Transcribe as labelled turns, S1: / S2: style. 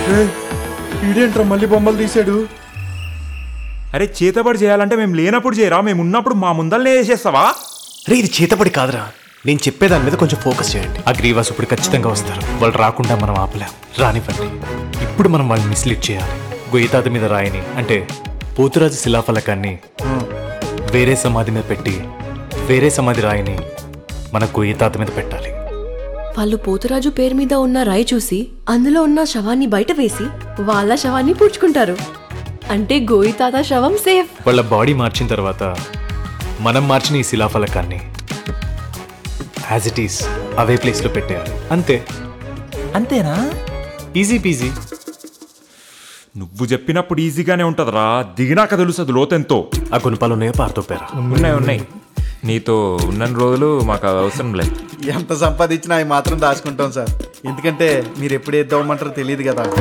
S1: ఈడేంట్రా మళ్ళీ బొమ్మలు తీసాడు
S2: అరే చేతబడి చేయాలంటే మేము లేనప్పుడు చేయరా మేము ఉన్నప్పుడు మా ముందల్నే చేసేస్తావా
S3: రే ఇది చేతబడి కాదురా నేను చెప్పేదాని మీద కొంచెం ఫోకస్ చేయండి ఆ గ్రీవాస్ ఇప్పుడు ఖచ్చితంగా వస్తారు వాళ్ళు రాకుండా మనం ఆపలేం రానివ్వండి ఇప్పుడు మనం వాళ్ళని మిస్లీడ్ చేయాలి గొయ్యతాత మీద రాయిని అంటే పోతురాజు శిలాఫలకాన్ని వేరే సమాధి మీద పెట్టి వేరే సమాధి రాయిని మన గొయ్యతాత మీద పెట్టాలి
S4: వాళ్ళు పోతురాజు పేరు మీద ఉన్న రాయి చూసి అందులో ఉన్న శవాన్ని బయట వేసి వాళ్ళ శవాన్ని పూడ్చుకుంటారు అంటే గోయి తాత శవం సేఫ్
S3: వాళ్ళ బాడీ మార్చిన తర్వాత మనం మార్చిన ఈ శిలాఫలకాన్ని యాజ్ ఇట్ ఈస్ అవే ప్లేస్లో పెట్టేయాలి అంతే
S2: అంతేనా
S3: ఈజీ పీజీ
S2: నువ్వు చెప్పినప్పుడు ఈజీగానే ఉంటదిరా దిగినాక తెలుస్తుంది లోతెంతో
S3: ఆ గుణపాలు ఉన్నాయో పారతోపారా
S2: ఉన్నాయి ఉన్నాయి నీతో ఉన్న రోజులు మాకు అది అవసరం లేదు
S1: ఎంత సంపాదించినా అవి మాత్రం దాచుకుంటాం సార్ ఎందుకంటే మీరు ఎప్పుడు ఏద్దామంటారో తెలియదు కదా